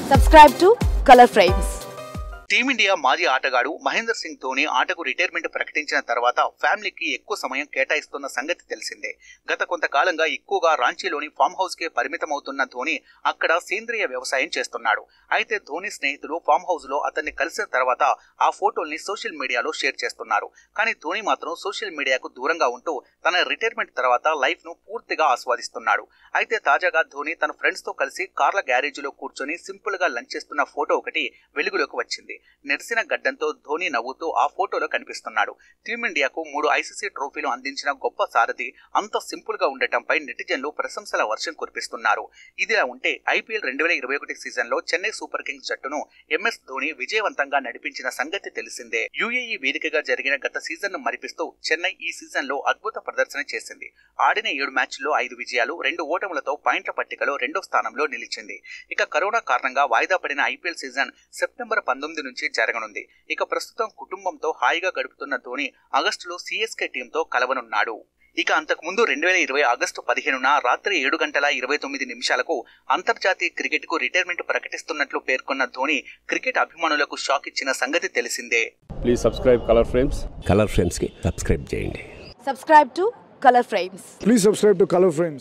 Subscribe to Color Frames. Team India మాజీ ఆటగాడు మహేందర్ సింగ్ ధోని ఆటకు రిటైర్మెంట్ ప్రకటించిన తర్వాత ఫ్యామిలీకి ఎక్కువ సమయం కేటాయిస్తున్న సంగతి తెలిసిందే గత కొంతకాలంగా ఎక్కువగా రాంచీలోని ఫామ్ హౌస్ కే పరిమితమవుతున్న ధోని అక్కడ సేంద్రియ వ్యవసాయం చేస్తున్నాడు అయితే ధోని స్నేహితులు ఫామ్ హౌస్ లో అతన్ని కలిసిన తర్వాత ఆ ఫోటోల్ని సోషల్ మీడియాలో షేర్ చేస్తున్నారు కానీ ధోని మాత్రం సోషల్ మీడియాకు దూరంగా ఉంటూ తన రిటైర్మెంట్ తర్వాత లైఫ్ ను పూర్తిగా ఆస్వాదిస్తున్నాడు అయితే తాజాగా ధోని తన ఫ్రెండ్స్ తో కలిసి కార్ల గ్యారేజ్ లో కూర్చొని సింపుల్ గా లంచ్ చేస్తున్న ఫోటో ఒకటి వెలుగులోకి వచ్చింది నెరిసిన గడ్డంతో ధోని నవ్వుతూ ఆ ఫోటోలో కనిపిస్తున్నాడు టీమిండియాకు మూడు ఐసీసీ ట్రోఫీలు అందించిన గొప్ప సారథి అంత సింపుల్ గా ఉండటంపై నెటిజన్లు ప్రశంసల వర్షం కురిపిస్తున్నారు ఇదిలా ఉంటే ఐపీఎల్ రెండు వేల ఇరవై ఒకటి సీజన్ లో చెన్నై సూపర్ కింగ్స్ జట్టును ఎంఎస్ ధోని విజయవంతంగా నడిపించిన సంగతి తెలిసిందే యుఏఈ వేదికగా జరిగిన గత సీజన్ ను మరిపిస్తూ చెన్నై ఈ సీజన్ లో అద్భుత ప్రదర్శన చేసింది ఆడిన ఏడు మ్యాచ్ల్లో ఐదు విజయాలు రెండు ఓటములతో పాయింట్ల పట్టికలో రెండో స్థానంలో నిలిచింది ఇక కరోనా కారణంగా వాయిదా పడిన ఐపీఎల్ సీజన్ సెప్టెంబర్ పంతొమ్మిది నుంచి జరగనుంది ఇక ప్రస్తుతం కుటుంబంతో హాయిగా గడుపుతున్న ధోని ఆగస్టులో సిఎస్కే టీంతో కలవనున్నాడు ఇక అంతకుముందు రెండు వేల ఇరవై ఆగస్టు పదిహేనున రాత్రి ఏడు గంటల ఇరవై తొమ్మిది నిమిషాలకు అంతర్జాతీయ క్రికెట్ కు రిటైర్మెంట్ ప్రకటిస్తున్నట్లు పేర్కొన్న ధోని క్రికెట్ అభిమానులకు షాక్ ఇచ్చిన సంగతి తెలిసిందే please subscribe Colour Frames Colour ఫ్రేమ్స్కి సబ్స్క్రైబ్ చేయండి Subscribe to Color Frames. Please subscribe to Color Frames.